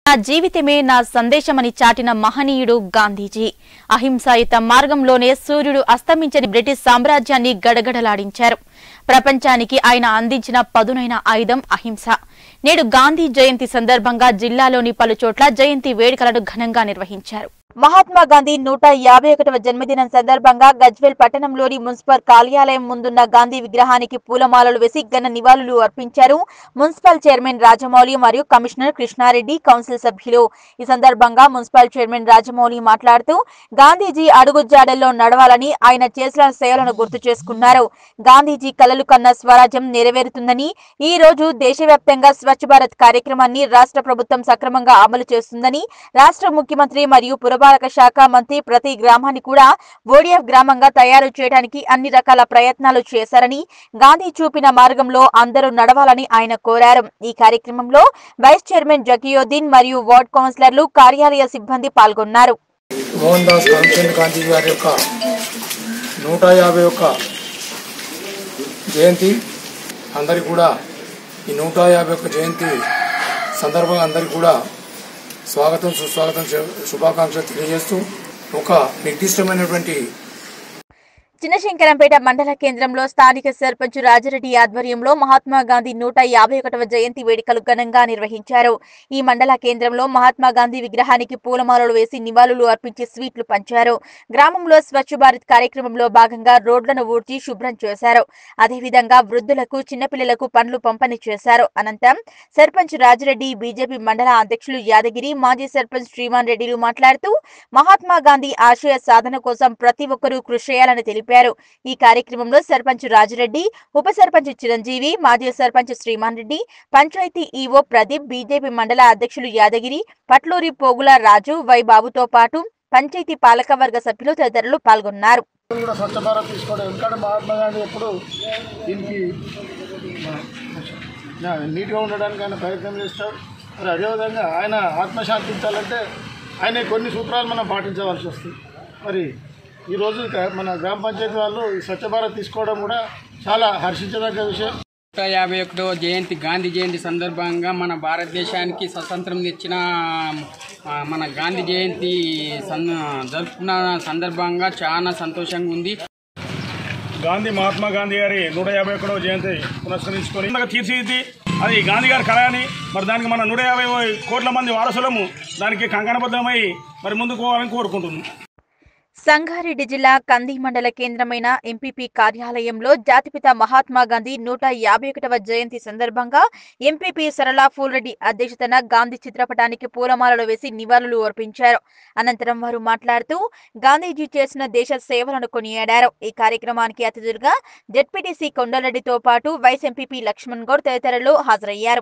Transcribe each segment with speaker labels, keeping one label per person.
Speaker 1: నా జీవితమే నా సందేశమని చాటిన మహనీయుడు గాంధీజీ అహింసాయుత మార్గంలోనే సూర్యుడు అస్తమించని బ్రిటిష్ సామ్రాజ్యాన్ని గడగడలాడించారు ప్రపంచానికి ఆయన అందించిన పదునైన ఆయుధం అహింస నేడు గాంధీ జయంతి సందర్భంగా జిల్లాలోని పలు చోట్ల జయంతి వేడుకలను ఘనంగా నిర్వహించారు మహాత్మా గాంధీ నూట యాభై ఒకటవ జన్మదినం సందర్భంగా గజ్వేల్ పట్టణంలోని మున్సిపల్ కార్యాలయం ముందున్న గాంధీ విగ్రహానికి పూలమాలలు వేసి ఘన నివాళులు అర్పించారు మున్సిపల్ చైర్మన్ రాజమౌళి మరియు కమిషనర్ కృష్ణారెడ్డి కౌన్సిల్ సభ్యులు ఈ సందర్భంగా మున్సిపల్ చైర్మన్ రాజమౌళి మాట్లాడుతూ గాంధీజీ అడుగుజాడల్లో నడవాలని ఆయన చేసిన సేవలను గుర్తు చేసుకున్నారు గాంధీజీ కలలు కన్న స్వరాజ్యం నెరవేరుతుందని ఈ రోజు దేశవ్యాప్తంగా స్వచ్ఛ భారత్ కార్యక్రమాన్ని రాష్ట్ర ప్రభుత్వం సక్రమంగా అమలు చేస్తుందని రాష్ట్ర ముఖ్యమంత్రి మరియు పురపాలక శాఖ మంత్రి ప్రతి గ్రామాన్ని కూడా ఓడిఎఫ్ గ్రామంగా తయారు చేయడానికి అన్ని రకాల ప్రయత్నాలు చేశారని గాంధీ చూపిన మార్గంలో అందరూ నడవాలని ఆయన కోరారు ఈ కార్యక్రమంలో వైస్ చైర్మన్ జకియోద్దీన్ మరియు వార్డ్ కౌన్సిలర్లు కార్యాలయ సిబ్బంది పాల్గొన్నారు
Speaker 2: మోహన్ దాస్ కరమ్చంద్ గాంధీ గారి యొక్క నూట యాభై ఒక్క జయంతి అందరికి కూడా ఈ నూట యాభై ఒక్క జయంతి సందర్భంగా అందరికి కూడా స్వాగతం సుస్వాగతం శు- శుభాకాంక్షలు తెలియజేస్తూ ఒక నిర్దిష్టమైనటువంటి
Speaker 1: చిన్నశంకరంపేట మండల కేంద్రంలో స్థానిక సర్పంచ్ రాజరెడ్డి ఆధ్వర్యంలో మహాత్మా గాంధీ నూట యాభై ఒకటవ జయంతి వేడుకలు ఘనంగా నిర్వహించారు ఈ మండల కేంద్రంలో మహాత్మా గాంధీ విగ్రహానికి పూలమాలలు వేసి నివాళులు అర్పించి స్వీట్లు పంచారు గ్రామంలో స్వచ్ఛ భారత్ కార్యక్రమంలో భాగంగా రోడ్లను ఊడ్చి శుభ్రం చేశారు అదేవిధంగా వృద్ధులకు చిన్నపిల్లలకు పండ్లు పంపిణీ చేశారు అనంతరం సర్పంచ్ రాజరెడ్డి బీజేపీ మండల అధ్యక్షులు యాదగిరి మాజీ సర్పంచ్ శ్రీమాన్ రెడ్డిలు మాట్లాడుతూ మహాత్మా గాంధీ ఆశయ సాధన కోసం ప్రతి ఒక్కరూ కృషి చేయాలని తెలిపారు ఈ కార్యక్రమంలో సర్పంచ్ రాజిరెడ్డి ఉప సర్పంచ్ చిరంజీవి మాజీ సర్పంచ్ శ్రీమాన్ రెడ్డి పంచాయతీ ఈవో ప్రదీప్ బీజేపీ మండల అధ్యక్షులు యాదగిరి పట్లూరి పోగుల రాజు వై బాబుతో పాటు పంచాయతీ పాలకవర్గ సభ్యులు తదితరులు పాల్గొన్నారు
Speaker 2: కూడా స్వచ్ఛ భారత్ తీసుకోవడం ఎందుకంటే మహాత్మా గాంధీ ఎప్పుడు దీనికి నా- నీట్గా ఉండడానికి ఆయన ప్రయత్నం చేస్తాడు మరి అదేవిధంగా ఆయన ఆత్మశాంతించాలంటే ఆయన కొన్ని సూత్రాలు మనం పాటించవలసి వస్తుంది మరి ఈరోజు ఇక మన గ్రామ పంచాయతీ వాళ్ళు ఈ స్వచ్ఛ భారత్ తీసుకోవడం కూడా చాలా హర్షించదగ్గ విషయం
Speaker 3: నూట యాభై ఒకటవ జయంతి గాంధీ జయంతి సందర్భంగా మన భారతదేశానికి స్వతంత్రం తెచ్చిన ఆ, మన గాంధీ జయంతి సన్ జరుపుకున్న సందర్భంగా చాలా సంతోషంగా ఉంది
Speaker 4: గాంధీ మహాత్మా గాంధీ గారి నూట యాభై ఒకటవ జయంతి పురస్కరించుకొని ఇందాక తీర్చిదిద్ది అది గాంధీ గారి కళ అని మరి దానికి మన నూట యాభై కోట్ల మంది వారసులము దానికి కంకణబద్ధమై మరి ముందుకు పోవాలని కోరుకుంటున్నాం
Speaker 1: సంగారెడ్డి జిల్లా కంది మండల కేంద్రమైన ఎంపీపీ కార్యాలయంలో జాతిపిత మహాత్మా గాంధీ నూట యాభై ఒకటవ జయంతి సందర్భంగా ఎంపీపీ సరళా ఫూల్రెడ్డి అధ్యక్షతన గాంధీ చిత్రపటానికి పూలమాలలు వేసి నివాళులు అర్పించారు అనంతరం వారు మాట్లాడుతూ గాంధీజీ చేసిన దేశ సేవలను కొనియాడారు ఈ కార్యక్రమానికి అతిథులుగా జెడ్పీటీసీ కొండలరెడ్డితో పాటు వైస్ ఎంపీపీ లక్ష్మణ్ గౌడ్ తదితరులు హాజరయ్యారు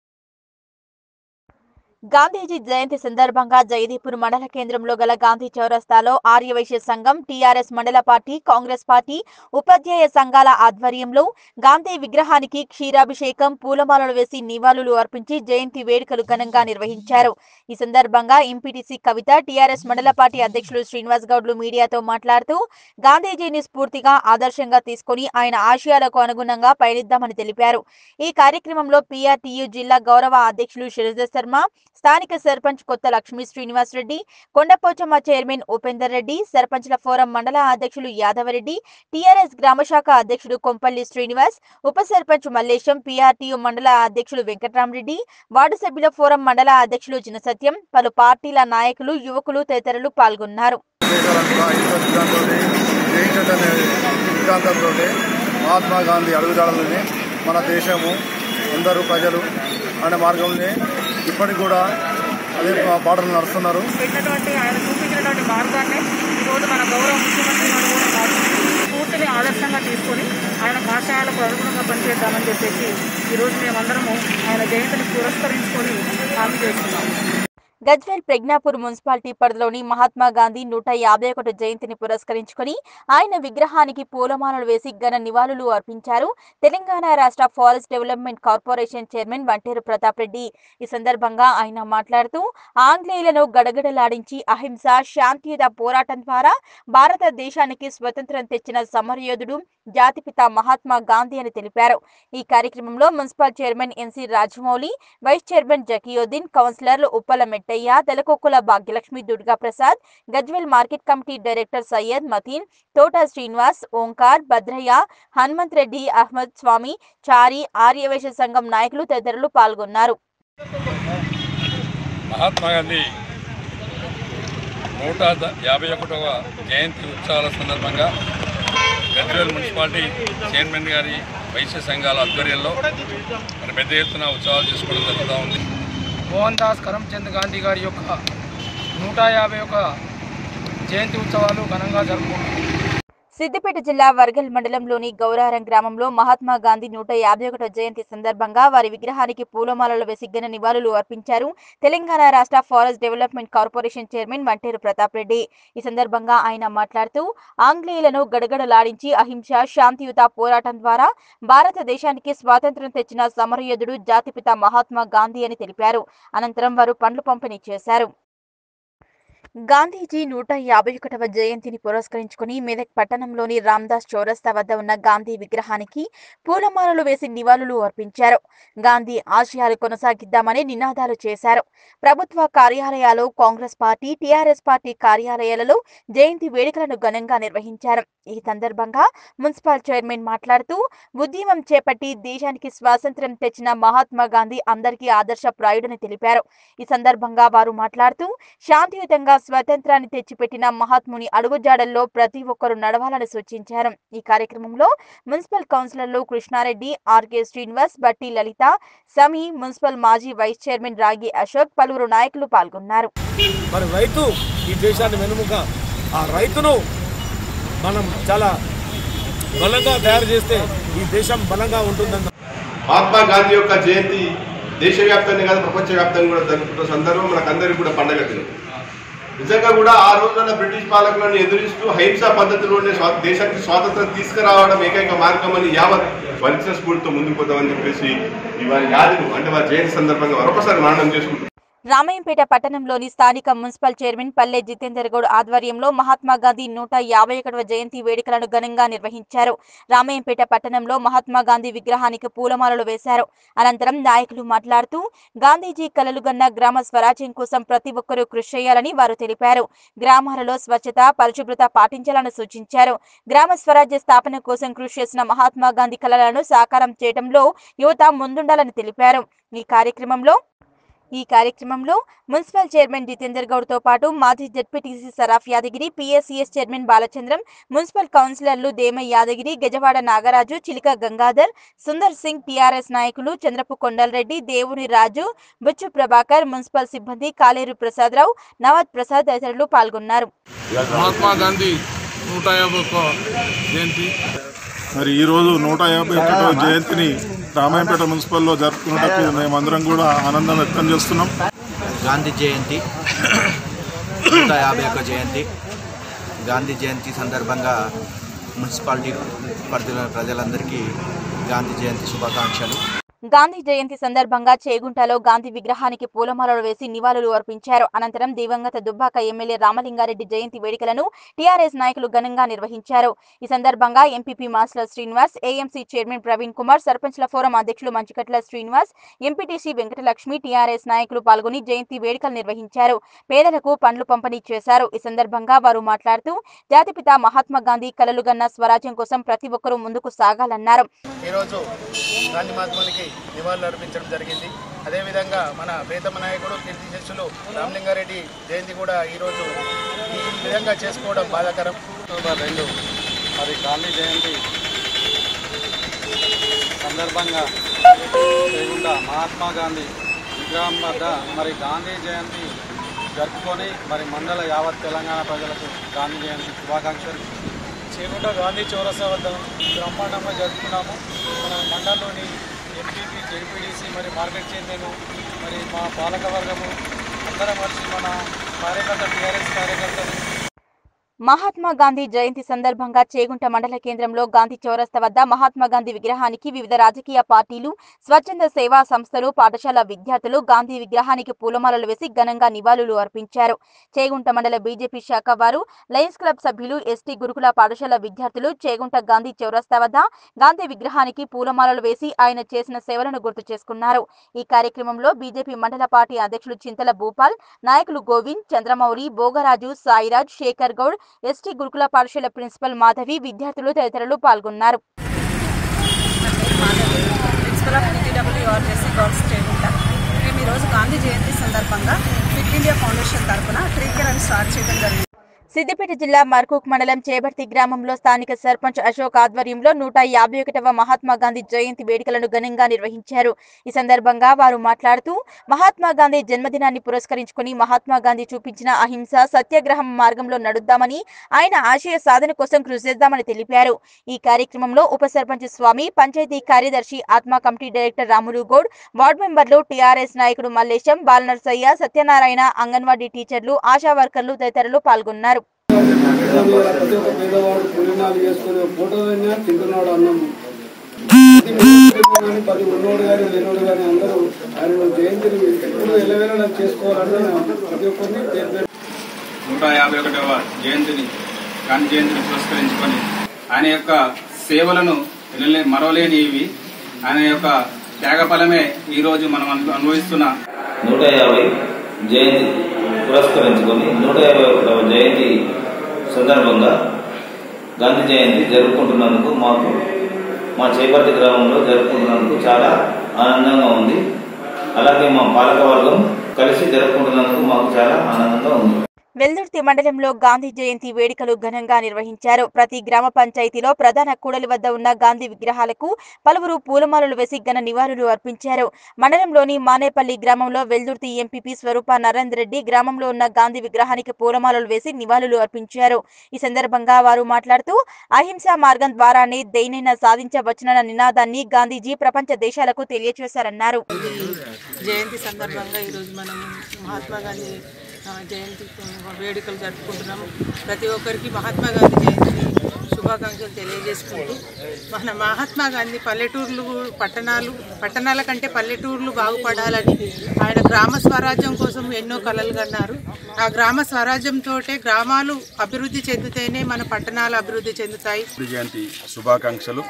Speaker 1: గాంధీజీ జయంతి సందర్భంగా జయదీపూర్ మండల కేంద్రంలో గల గాంధీ చౌరస్తాలో ఆర్యవైశ్య సంఘం TRS mandal party Congress party ఉపాధ్యాయ సంఘాల ఆధ్వర్యంలో గాంధీ విగ్రహానికి క్షీరాభిషేకం పూలమాలలు వేసి నివాళులు అర్పించి జయంతి వేడుకలు ఘనంగా నిర్వహించారు ఈ సందర్భంగా MPTC Kavitha TRS mandal party అధ్యక్షులు శ్రీనివాస్ గౌడ్లు మీడియాతో మాట్లాడుతూ గాంధీజీని స్ఫూర్తిగా ఆదర్శంగా తీసుకుని ఆయన ఆశయాలకు అనుగుణంగా పయనిద్దామని తెలిపారు ఈ కార్యక్రమంలో పీఆర్టీయూ జిల్లా గౌరవ అధ్యక్షులు శరద శర్మ స్థానిక సర్పంచ్ కొత్త లక్ష్మీ శ్రీనివాస్ రెడ్డి కొండపోచమ్మ చైర్మన్ ఉపేందర్ రెడ్డి సర్పంచ్ల ఫోరం మండల అధ్యక్షులు యాదవరెడ్డి టీఆర్ఎస్ గ్రామశాఖ అధ్యక్షుడు కొంపల్లి శ్రీనివాస్ ఉప సర్పంచ్ మల్లేశం పీఆర్టీయూ మండల అధ్యక్షులు వెంకట్రామరెడ్డి వార్డు సభ్యుల ఫోరం మండల అధ్యక్షులు జినసత్యం పలు పార్టీల నాయకులు యువకులు తదితరులు పాల్గొన్నారు
Speaker 5: వివేకానంద అహింస సిద్ధాంతంతో జయించడం అనే సిద్ధాంతంతో మహాత్మా గాంధీ అడుగుజాడలోనే మన దేశము అందరూ ప్రజలు అనే మార్గంలో ఇప్పటికి కూడా అదే పాటలు నడుస్తున్నారు
Speaker 6: పెట్టినటువంటి ఆయన చూపించినటువంటి మార్గాన్ని ఈరోజు మన గౌరవ ముఖ్యమంత్రి గారు కూడా పాటిస్తూ పూర్తిని ఆదర్శంగా తీసుకొని ఆయన భాషాలకు అనుగుణంగా పనిచేద్దామని చెప్పేసి ఈరోజు మేమందరము ఆయన జయంతిని పురస్కరించుకొని హామీ చేస్తున్నాము
Speaker 1: గజ్వేల్ ప్రజ్ఞాపూర్ మున్సిపాలిటీ పరిధిలోని మహాత్మా గాంధీ నూట యాభై ఒకటి జయంతిని పురస్కరించుకుని ఆయన విగ్రహానికి పూలమాలలు వేసి ఘన నివాళులు అర్పించారు తెలంగాణ రాష్ట్ర forest development corporation chairman Vanteru Pratap Reddy ఈ సందర్భంగా ఆయన మాట్లాడుతూ ఆంగ్లేయులను గడగడలాడించి అహింస శాంతియుత పోరాటం ద్వారా భారతదేశానికి స్వతంత్రం తెచ్చిన సమరయోధుడు జాతిపిత మహాత్మా గాంధీ అని తెలిపారు ఈ కార్యక్రమంలో municipal chairman NC Rajamouli vice chairman Zakiuddin కౌన్సిలర్లు Uppala Mettaiah Telakokkula Bhagyalakshmi Durga Prasad Gajwel market committee director Syed Mateen Thota Srinivas Omkar Bhadraiah Hanumanth Reddy Ahmed స్వామి చారి ఆర్యవేశ సంఘం నాయకులు తదితరులు పాల్గొన్నారు
Speaker 7: మహాత్మా గాంధీ నూట ద- యాభై ఒకటవ జయంతి ఉత్సవాల సందర్భంగా గద్వేల్ మున్సిపాలిటీ చైర్మన్ గారి వైశ్య సంఘాల ఆధ్వర్యంలో మరి పెద్ద ఎత్తున ఉత్సవాలు చేసుకోవడం జరుగుతూ ఉంది
Speaker 3: మోహన్ దాస్ కరమ్చంద్ గాంధీ గారి యొక్క నూట యాభై ఒక జయంతి ఉత్సవాలు ఘనంగా జరుపుకుంటున్నాం
Speaker 1: సిద్దిపేట జిల్లా వర్గల్ మండలంలోని గౌరారం గ్రామంలో మహాత్మా గాంధీ నూట యాభై ఒకటో జయంతి సందర్భంగా వారి విగ్రహానికి పూలమాలలు వేసి ఘన నివాళులు అర్పించారు తెలంగాణ రాష్ట్ర forest development corporation chairman Vanteru Pratap Reddy ఈ సందర్భంగా ఆయన మాట్లాడుతూ ఆంగ్లేయులను గడగడలాడించి అహింస శాంతియుత పోరాటం ద్వారా భారతదేశానికి స్వాతంత్ర్యం తెచ్చిన సమరయోధుడు జాతిపిత మహాత్మా గాంధీ అని తెలిపారు అనంతరం వారు పండ్లు పంపిణీ చేశారు గాంధీజీ నూట యాభై ఒకటవ జయంతిని పురస్కరించుకుని మెదక్ పట్టణంలోని రామ్దాస్ చౌరస్తా వద్ద ఉన్న గాంధీ విగ్రహానికి పూలమాలలు వేసి నివాళులు అర్పించారు గాంధీ ఆశయాలు కొనసాగిద్దామని నినాదాలు చేశారు ప్రభుత్వ కార్యాలయాలు కాంగ్రెస్ పార్టీ టీఆర్ఎస్ పార్టీ కార్యాలయాలలో జయంతి వేడుకలను ఘనంగా నిర్వహించారు ఈ సందర్భంగా మున్సిపల్ చైర్మన్ మాట్లాడుతూ ఉద్యమం చేపట్టి దేశానికి స్వాతంత్ర్యం తెచ్చిన మహాత్మా గాంధీ అందరికీ ఆదర్శప్రాయుడని తెలిపారు ఈ సందర్భంగా వారు మాట్లాడుతూ శాంతియుతంగా స్వాతంత్రాన్ని తెచ్చిపెట్టిన మహాత్ముని అడుగుజాడల్లో ప్రతి ఒక్కరూ నడవాలని సూచించారు ఈ కార్యక్రమంలో మున్సిపల్ కౌన్సిలర్లు కృష్ణారెడ్డి ఆర్కే శ్రీనివాస్ బట్టి లలిత సమీ మున్సిపల్ మాజీ వైస్ చైర్మన్ రాగి అశోక్ పలువురు నాయకులు పాల్గొన్నారు
Speaker 8: మరి రైతు ఈ దేశాన్ని వెనుముక ఆ రైతును మనం చాలా బలంగా తయారు చేస్తే ఈ దేశం బలంగా ఉంటుందన్న
Speaker 9: మహాత్మా గాంధీ యొక్క జయంతి దేశవ్యాప్తంగా కాదు ప్రపంచవ్యాప్తంగా కూడా జరుపుకుంటున్న సందర్భం మనకందరికీ కూడా పండగ దినం నిజంగా కూడా ఆ రోజున బ్రిటిష్ పాలకులను ఎదురిస్తూ అహింసా పద్ధతిలోనే స్వా- దేశానికి స్వాతంత్రం తీసుకురావడం ఏకైక మార్గం అని యావత్ వరిచిన స్ఫూర్తితో ముందుకు పోతామని చెప్పేసి ఈ వారి యాదిను అంటే వారి జయంతి సందర్భంగా మరొకసారి మననం చేసుకుంటున్నాం
Speaker 1: రామయ్యంపేట పట్టణంలోని స్థానిక మున్సిపల్ చైర్మన్ పల్లె జితేందర్ గౌడ్ ఆధ్వర్యంలో మహాత్మా గాంధీ నూట యాభై ఒకటవ జయంతి వేడుకలను ఘనంగా నిర్వహించారు రామయ్యంపేట పట్టణంలో మహాత్మా గాంధీ విగ్రహానికి పూలమాలలు వేశారు అనంతరం నాయకులు మాట్లాడుతూ గాంధీజీ కలలుగన్న గ్రామ స్వరాజ్యం కోసం ప్రతి ఒక్కరూ కృషి చేయాలని వారు తెలిపారు గ్రామాలలో స్వచ్ఛత పరిశుభ్రత పాటించాలని సూచించారు గ్రామ స్వరాజ్య స్థాపన కోసం కృషి చేసిన మహాత్మా గాంధీ కలలను సాకారం చేయడంలో యువత ముందుండాలని తెలిపారు ఈ కార్యక్రమంలో ఈ కార్యక్రమంలో మున్సిపల్ చైర్మన్ జితేందర్ గౌడ్ తో పాటు మాజీ ZPTC Saraf Yadagiri PSCS chairman Balachandram municipal కౌన్సిలర్లు దేమ యాదగిరి గజవాడ నాగరాజు చిలిక గంగాధర్ సుందర్ సింగ్ టీఆర్ఎస్ నాయకులు చంద్రపు కొండలరెడ్డి దేవుని రాజు బుచ్చు ప్రభాకర్ మున్సిపల్ సిబ్బంది కాలేరు ప్రసాదరావు నవాజ్ ప్రసాద్ తదితరులు పాల్గొన్నారు
Speaker 7: మహాత్మా గాంధీ నూట యాభై ఒక్క జయంతి
Speaker 5: మరి ఈరోజు నూట యాభై ఒకటో జయంతిని రామాయంపేట మున్సిపల్లో జరుపుకున్నట్టు మేమందరం కూడా ఆనందం వ్యక్తం చేస్తున్నాం
Speaker 10: గాంధీ జయంతి నూట యాభై ఒక్క జయంతి గాంధీ జయంతి సందర్భంగా మున్సిపాలిటీ పరిధిలో ప్రజలందరికీ గాంధీ జయంతి శుభాకాంక్షలు
Speaker 1: గాంధీ జయంతి సందర్భంగా చేగుంటలో గాంధీ విగ్రహానికి పూలమాలలు వేసి నివాళులు అర్పించారు అనంతరం దివంగత దుబ్బాక ఎమ్మెల్యే రామలింగారెడ్డి జయంతి వేడుకలను టీఆర్ఎస్ నాయకులు ఘనంగా నిర్వహించారు ఈ సందర్భంగా MPP master Srinivas AMC chairman Praveen Kumar సర్పంచ్ల ఫోరం అధ్యక్షులు మంచికట్ల శ్రీనివాస్ ఎంపీటీసీ వెంకటలక్ష్మి టీఆర్ఎస్ నాయకులు పాల్గొని జయంతి వేడుకలు నిర్వహించారు పేదలకు పండ్లు పంపిణీ చేశారు ఈ సందర్భంగా వారు మాట్లాడుతూ జాతిపిత మహాత్మా గాంధీ కలలుగన్న స్వరాజ్యం కోసం ప్రతి ఒక్కరూ ముందుకు సాగాలన్నారు
Speaker 2: ఈరోజు గాంధీ మహాత్మునికి నివాళులు అర్పించడం జరిగింది అదేవిధంగా మన ప్రీతమ నాయకుడు కీర్తి శిష్యులు రామలింగారెడ్డి జయంతి కూడా ఈరోజు ఈ విధంగా చేసుకోవడం బాధాకరం
Speaker 7: అక్టోబర్ రెండు మరి గాంధీ జయంతి సందర్భంగా చేగుంట మహాత్మా గాంధీ విగ్రహం వద్ద మరి గాంధీ జయంతి జరుపుకొని మరి మండల యావత్ తెలంగాణ ప్రజలకు గాంధీ జయంతి శుభాకాంక్షలు చేగుంట గాంధీ చౌరసా వద్ద బ్రహ్మాండంగా జరుపుకున్నాము మన మండలంలోని ఎంపీపీ జెడ్పీడీసీ మరి మార్కెట్ చైర్మన్ మరి మా పాలక వర్గము అంతా అందరం కలిసి మన కార్యకర్త టీఆర్ఎస్ కార్యకర్తలు
Speaker 1: మహాత్మా గాంధీ జయంతి సందర్భంగా చేగుంట మండల కేంద్రంలో గాంధీ చౌరస్తా వద్ద మహాత్మా గాంధీ విగ్రహానికి వివిధ రాజకీయ పార్టీలు స్వచ్ఛంద సేవా సంస్థలు పాఠశాల విద్యార్థులు గాంధీ విగ్రహానికి పూలమాలలు వేసి ఘనంగా నివాళులు అర్పించారు చేగుంట మండల బీజేపీ శాఖ వారు లయన్స్ క్లబ్ సభ్యులు ఎస్టీ గురుకుల పాఠశాల విద్యార్థులు చేగుంట గాంధీ చౌరస్తా వద్ద గాంధీ విగ్రహానికి పూలమాలలు వేసి ఆయన చేసిన సేవలను గుర్తు చేసుకున్నారు ఈ కార్యక్రమంలో బీజేపీ మండల పార్టీ అధ్యక్షులు చింతల భూపాల్ నాయకులు గోవింద్ చంద్రమౌళి భోగరాజు సాయిరాజ్ శేఖర్ గౌడ్ ఎస్టీ గురుకుల పాఠశాల ప్రిన్సిపల్ మాధవి విద్యార్థులు తదితరులు పాల్గొన్నారు
Speaker 11: principal of NTWRJSC girls Chekunta మేము ఈరోజు గాంధీ జయంతి సందర్భంగా ఫిట్ ఇండియా ఫౌండేషన్ తరఫున ట్రీ కేర్ స్టార్ట్ చేయడం జరిగింది
Speaker 1: సిద్దిపేట జిల్లా మర్కూక్ మండలం చేబర్తి గ్రామంలో స్థానిక సర్పంచ్ అశోక్ ఆధ్వర్యంలో నూట యాభై ఒకటవ మహాత్మా గాంధీ జయంతి వేడుకలను ఘనంగా నిర్వహించారు ఈ సందర్భంగా వారు మాట్లాడుతూ మహాత్మా గాంధీ జన్మదినాన్ని పురస్కరించుకుని మహాత్మా గాంధీ చూపించిన అహింస సత్యాగ్రహం మార్గంలో నడుద్దామని ఆయన ఆశయ సాధన కోసం కృషి చేద్దామని తెలిపారు ఈ కార్యక్రమంలో ఉప సర్పంచ్ స్వామి పంచాయతీ కార్యదర్శి ATMA committee director Ramulu Goud ward మెంబర్లు టీఆర్ఎస్ నాయకుడు మల్లేశం బాలనర్సయ్య సత్యనారాయణ అంగన్వాడీ టీచర్లు ఆశా వర్కర్లు తదితరులు పాల్గొన్నారు
Speaker 12: ప్రతి ఒక్క పేదవాడు పులినాలు చేసుకునే ఫోటో అయినా తింటున్నాడు అన్నం కానీ పది ఉన్నోడు కానీ లేనోడు కానీ అందరూ ఆయన జయంతిని ఎప్పుడు ఎల్లవేళ చేసుకోవాలని ప్రతి ఒక్కరిని పేరు పేరు
Speaker 13: నూట యాభై ఒకటవ జయంతిని గాంధీ జయంతిని పురస్కరించుకొని ఆయన యొక్క సేవలను వినలే- మరవలేనివి ఆయన యొక్క త్యాగఫలమే ఈరోజు మనం అను- అనుభవిస్తున్న
Speaker 14: నూట యాభై జయంతి పురస్కరించుకొని నూట యాభై ఒకటవ జయంతి సందర్భంగా గాంధీ జయంతి జరుపుకుంటున్నందుకు మాకు మా చేపర్తి గ్రామంలో జరుపుకుంటున్నందుకు చాలా ఆనందంగా ఉంది అలాగే మా పాలకవర్గం కలిసి జరుపుకుంటున్నందుకు మాకు చాలా ఆనందంగా ఉంది
Speaker 1: వెల్దుర్తి మండలంలో గాంధీ జయంతి వేడుకలు ఘనంగా నిర్వహించారు ప్రతి గ్రామ పంచాయతీలో ప్రధాన కూడలి వద్ద ఉన్న గాంధీ విగ్రహాలకు పలువురు పూలమాలలు వేసి ఘన నివాళులు అర్పించారు మండలంలోని మానేపల్లి గ్రామంలో వెల్దుర్తి ఎంపీపీ స్వరూప నరేందర్ రెడ్డి గ్రామంలో ఉన్న గాంధీ విగ్రహానికి పూలమాలలు వేసి నివాళులు అర్పించారు ఈ సందర్భంగా వారు మాట్లాడుతూ అహింసా మార్గం ద్వారానే దేనైనా సాధించవచ్చునన్న నినాదాన్ని గాంధీజీ ప్రపంచ దేశాలకు తెలియజేశారన్నారు
Speaker 15: జయంతి సందర్భంగా ఈరోజు మనం మహాత్మా గాంధీ ఆ, జయంతి వేడుకలు జరుపుకుంటున్నాము ప్రతి ఒక్కరికి మహాత్మా గాంధీ జయంతి శుభాకాంక్షలు తెలియజేసుకుంటూ మన మహాత్మా గాంధీ పల్లెటూర్లు పట్టణాలు పట్టణాల కంటే పల్లెటూర్లు బాగుపడాలని ఆయన గ్రామ స్వరాజ్యం కోసం ఎన్నో కలలు కన్నారు ఆ గ్రామ స్వరాజ్యంతో గ్రామాలు అభివృద్ధి చెందితేనే మన పట్టణాలు అభివృద్ధి చెందుతాయి
Speaker 4: గాంధీ జయంతి శుభాకాంక్షలు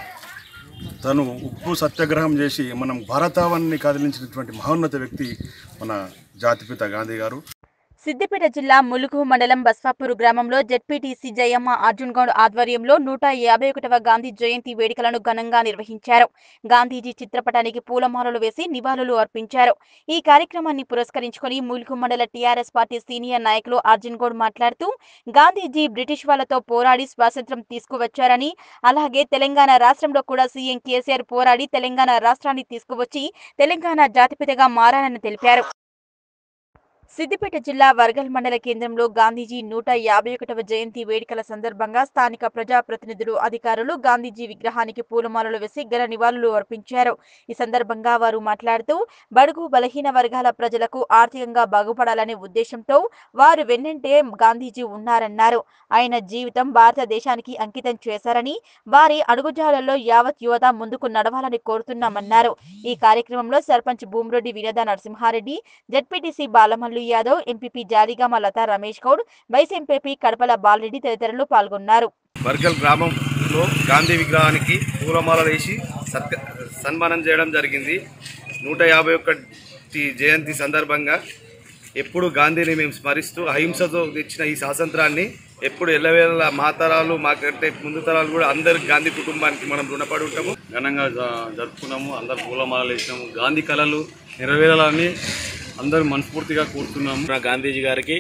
Speaker 4: తను ఉప్పు సత్యాగ్రహం చేసి మనం భారతావన్ని కదిలించినటువంటి మహోన్నత వ్యక్తి మన జాతిపిత గాంధీ గారు
Speaker 1: సిద్దిపేట జిల్లా ములుగు మండలం బస్వాపూర్ గ్రామంలో జెడ్పీటీసీ జయమ్మ అర్జున్ గౌడ్ ఆధ్వర్యంలో నూట యాభై ఒకటవ గాంధీ జయంతి వేడుకలను ఘనంగా నిర్వహించారు గాంధీజీ చిత్రపటానికి పూలమాలలు వేసి నివాళులు అర్పించారు ఈ కార్యక్రమాన్ని పురస్కరించుకొని ములుగు మండల టీఆర్ఎస్ పార్టీ సీనియర్ నాయకులు అర్జున్ గౌడ్ మాట్లాడుతూ గాంధీజీ బ్రిటిష్ వాళ్లతో పోరాడి స్వాతంత్ర్యం తీసుకువచ్చారని అలాగే తెలంగాణ రాష్ట్రంలో కూడా సీఎం కేసీఆర్ పోరాడి తెలంగాణ రాష్ట్రాన్ని తీసుకువచ్చి తెలంగాణ జాతిపితగా మారారని తెలిపారు సిద్దిపేట జిల్లా వర్గల్ మండల కేంద్రంలో గాంధీజీ నూట యాభై ఒకటవ జయంతి వేడుకల సందర్భంగా స్థానిక ప్రజాప్రతినిధులు అధికారులు గాంధీజీ విగ్రహానికి పూలమాలలు వేసి ఘన నివాళులు అర్పించారు ఈ సందర్భంగా వారు మాట్లాడుతూ బడుగు బలహీన వర్గాల ప్రజలకు ఆర్థికంగా బాగుపడాలనే ఉద్దేశంతో వారు వెన్నంటే గాంధీజీ ఉన్నారన్నారు ఆయన జీవితం భారతదేశానికి అంకితం చేశారని వారి అడుగుజాడల్లో యావత్ యువత ముందుకు నడవాలని కోరుతున్నామన్నారు ఈ కార్యక్రమంలో sarpanch Bhumireddy Veerada Narasimha Reddy ZPTC Balamallu Yadav MPP Jaligama Latha Ramesh Goud vice MPP Kadapala Bala Reddy తదితరులు పాల్గొన్నారు
Speaker 16: వర్గల్ గ్రామంలో గాంధీ విగ్రహానికి పూలమాలలు వేసి సత్య సన్మానం చేయడం జరిగింది నూట యాభై ఒకటి జయంతి సందర్భంగా ఎప్పుడు గాంధీని మేము స్మరిస్తూ అహింసతో తెచ్చిన ఈ స్వాతంత్రాన్ని ఎప్పుడు ఎల్లవేళ మా తరాలు మాకంటే ముందు తరాలు కూడా అందరు గాంధీ కుటుంబానికి మనం రుణపడి ఉంటాము
Speaker 17: ఘనంగా జ- జరుపుకున్నాము అందరు పూలమాలలు వేసినాము గాంధీ కళలు నెరవేరాలని అందరూ మనస్ఫూర్తిగా కోరుతున్నాము
Speaker 18: గాంధీజీ గారికి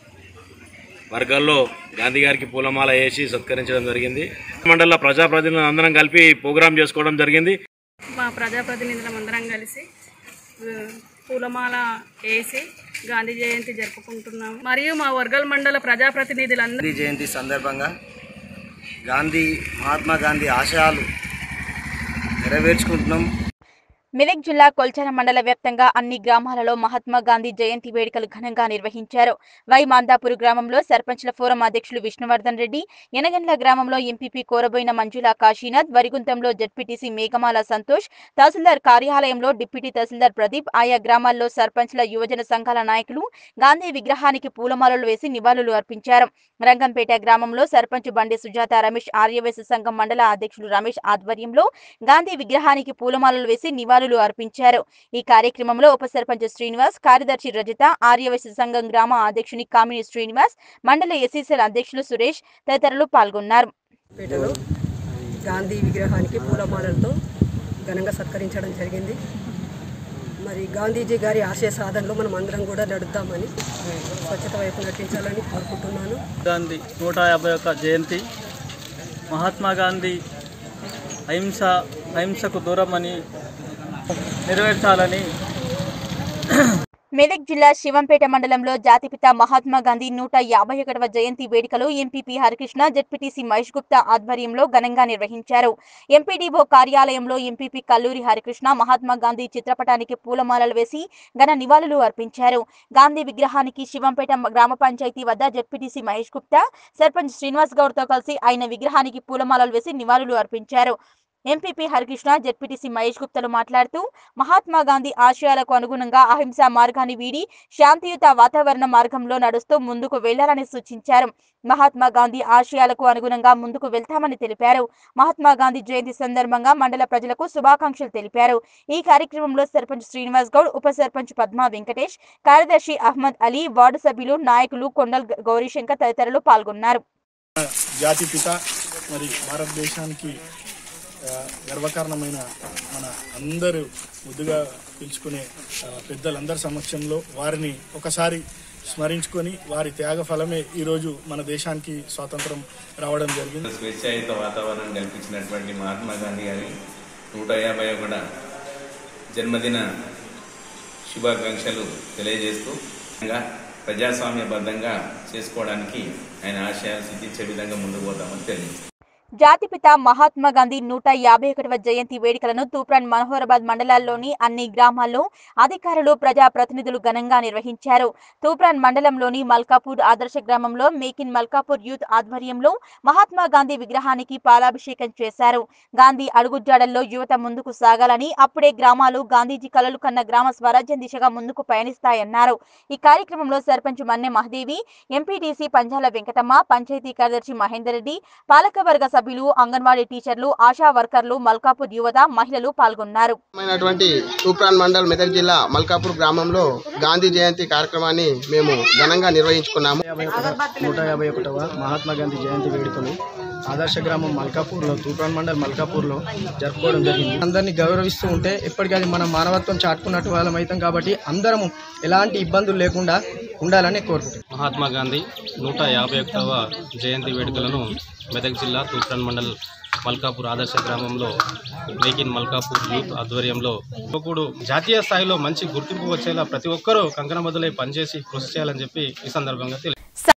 Speaker 18: వర్గాల్లో గాంధీ గారికి పూలమాల వేసి సత్కరించడం జరిగింది మండల ప్రజాప్రతినిధులు అందరం కలిపి ప్రోగ్రాం చేసుకోవడం జరిగింది
Speaker 19: మా ప్రజాప్రతినిధులం అందరం కలిసి ఆ, పూలమాల వేసి గాంధీ జయంతి జరుపుకుంటున్నాము మరియు మా వర్గల్ మండల ప్రజాప్రతినిధులందరూ
Speaker 20: గాంధీ జయంతి సందర్భంగా గాంధీ మహాత్మా గాంధీ ఆశయాలు నెరవేర్చుకుంటున్నాం
Speaker 1: మెదక్ జిల్లా కొల్చార మండల వ్యాప్తంగా అన్ని గ్రామాలలో మహాత్మా గాంధీ జయంతి వేడుకలు ఘనంగా నిర్వహించారు వై మాందాపూర్ గ్రామంలో సర్పంచ్ల ఫోరం అధ్యక్షులు విష్ణువర్ధన్ రెడ్డి యనగండ్ల గ్రామంలో ఎంపీపీ కోరబోయిన మంజుల కాశీనాథ్ వరిగుంతంలో జడ్పీటీసీ మేఘమాల సంతోష్ తహసీల్దార్ కార్యాలయంలో డిప్యూటీ తహసీల్దార్ ప్రదీప్ ఆయా గ్రామాల్లో సర్పంచ్ల యువజన సంఘాల నాయకులు గాంధీ విగ్రహానికి పూలమాలలు వేసి నివాళులు అర్పించారు రంగంపేట గ్రామంలో సర్పంచ్ బండి సుజాత రమేష్ ఆర్యవేశ సంఘం మండల అధ్యక్షులు రమేష్ ఆధ్వర్యంలో గాంధీ విగ్రహానికి పూలమాలలు వేసి నివాళులు అర్పించారు ఈ కార్యక్రమంలో ఉప సర్పంచ్ శ్రీనివాస్ కార్యదర్శి రజిత ఆర్యవేశ సంఘం గ్రామ అధ్యక్షుని కామిని శ్రీనివాస్ మండల ఎస్సీసీల అధ్యక్షులు సురేష్ తదితరులు పాల్గొన్నారు
Speaker 20: పేటలో గాంధీ విగ్రహానికి పూలమాలలతో ఘనంగా సత్కరించడం జరిగింది మరి గాంధీజీ గారి ఆశయ సాధనలో మనం అందరం కూడా నడుద్దామని స్వచ్ఛత వైపు నటించాలని కోరుకుంటున్నాను
Speaker 21: గాంధీ నూట యాభై ఒక్క జయంతి మహాత్మా గాంధీ అహింస అహింసకు దూరమని నెరవేర్చాలని
Speaker 1: మెదక్ జిల్లా శివంపేట మండలంలో జాతిపిత మహాత్మా గాంధీ నూట యాభై ఒకటవ జయంతి వేడుకలు ఎంపీపీ హరికృష్ణ జడ్పీటీసీ మహేష్ గుప్తా ఆధ్వర్యంలో ఘనంగా నిర్వహించారు ఎంపీడీఓ కార్యాలయంలో ఎంపీపీ కల్లూరి హరికృష్ణ మహాత్మా గాంధీ చిత్రపటానికి పూలమాలలు వేసి ఘన నివాళులు అర్పించారు గాంధీ విగ్రహానికి శివంపేట గ్రామ పంచాయతీ వద్ద జడ్పీటీసీ మహేష్ గుప్తా సర్పంచ్ శ్రీనివాస్ గౌడ్తో కలిసి ఆయన విగ్రహానికి పూలమాలలు వేసి నివాళులు అర్పించారు ఎంపీపీ హరికృష్ణ జడ్పీటీసీ మహేష్ గుప్తలు మాట్లాడుతూ మహాత్మా గాంధీ ఆశయాలకు అనుగుణంగా అహింసా మార్గాన్ని వీడి శాంతియుత వాతావరణ మార్గంలో నడుస్తూ ముందుకు వెళ్లాలని సూచించారు మహాత్మా గాంధీ ఆశయాలకు అనుగుణంగా ముందుకు వెళ్తామని తెలిపారు మహాత్మా గాంధీ జయంతి సందర్భంగా మండల ప్రజలకు శుభాకాంక్షలు తెలిపారు ఈ కార్యక్రమంలో సర్పంచ్ శ్రీనివాస్ గౌడ్ ఉప సర్పంచ్ పద్మా వెంకటేష్ కార్యదర్శి అహ్మద్ అలీ వార్డు సభ్యులు నాయకులు కొండల్ గౌరీశంకర్ తదితరులు పాల్గొన్నారు
Speaker 2: జాతిపిత మరి భారతదేశానికి ఆ, గర్వకారణమైన మన అందరూ ముద్దుగా పిలుచుకునే ఆ, పెద్దలందరి సమక్షంలో వారిని ఒకసారి స్మరించుకొని వారి త్యాగ ఫలమే ఈరోజు మన దేశానికి స్వాతంత్రం రావడం జరిగింది
Speaker 22: స్వేచ్ఛాయుత వాతావరణం కల్పించినటువంటి మహాత్మా గాంధీ గారి నూట యాభై ఒకట జన్మదిన శుభాకాంక్షలు తెలియజేస్తూ ఇంకా ప్రజాస్వామ్యబద్ధంగా చేసుకోవడానికి ఆయన ఆశయాలు సిద్ధించే విధంగా ముందుకు పోతామని తెలియజేస్తాం
Speaker 1: జాతిపిత మహాత్మా గాంధీ నూట యాభై ఒకటవ జయంతి వేడుకలను తూప్రాన్ మనోహరాబాద్ మండలాల్లోని అన్ని గ్రామాల్లో అధికారులు ప్రజా ప్రతినిధులు ఘనంగా నిర్వహించారు తూప్రాన్ మండలంలోని మల్కాపూర్ ఆదర్శ గ్రామంలో మేక్ ఇన్ మల్కాపూర్ యూత్ ఆధ్వర్యంలో మహాత్మా గాంధీ విగ్రహానికి పాలాభిషేకం చేశారు గాంధీ అడుగుజాడల్లో యువత ముందుకు సాగాలని అప్పుడే గ్రామాలు గాంధీజీ కలలు కన్న గ్రామ స్వరాజ్యం దిశగా ముందుకు పయనిస్తాయన్నారు ఈ కార్యక్రమంలో సర్పంచ్ మన్నె మహదేవి ఎంపీటీసీ పంజాల వెంకటమ్మ పంచాయతీ కార్యదర్శి మహేందర్ రెడ్డి పాలకవర్గ సభ్యులు అంగన్వాడీ టీచర్లు ఆశా వర్కర్లు మల్కాపూర్ యువత మహిళలు పాల్గొన్నారు
Speaker 23: అయినటువంటి తూప్రాన్ మండల్ మెదక్ జిల్లా మల్కాపూర్ గ్రామంలో గాంధీ జయంతి కార్యక్రమాన్ని మేము ఘనంగా నిర్వహించుకున్నాము
Speaker 24: నూట యాభై ఒకటవ మహాత్మా గాంధీ జయంతి వేడుకలు ఆదర్శ గ్రామం మల్కాపూర్లో తూప్రాన్ మండల్ మల్కాపూర్లో జరుపుకోవడం జరిగింది అందరినీ గౌరవిస్తూ ఉంటే ఎప్పటికీ అది మన మానవత్వం చాటుకున్నట్టు వాళ్ళం అవుతాం కాబట్టి అందరము ఎలాంటి ఇబ్బందులు లేకుండా ఉండాలని కోరుకుంటున్నాం
Speaker 25: మహాత్మా గాంధీ నూట యాభై ఒకటవ జయంతి వేడుకలను మెదక్ జిల్లా తూప్రాన్ మండల్ మల్కాపూర్ ఆదర్శ గ్రామంలో మేక్ ఇన్ మల్కాపూర్ యూత్ ఆధ్వర్యంలో యువకుడు జాతీయ స్థాయిలో మంచి గుర్తింపు వచ్చేలా ప్రతి ఒక్కరూ కంకణ బదులై పనిచేసి కృషి చేయాలని చెప్పి ఈ సందర్భంగా తెలియ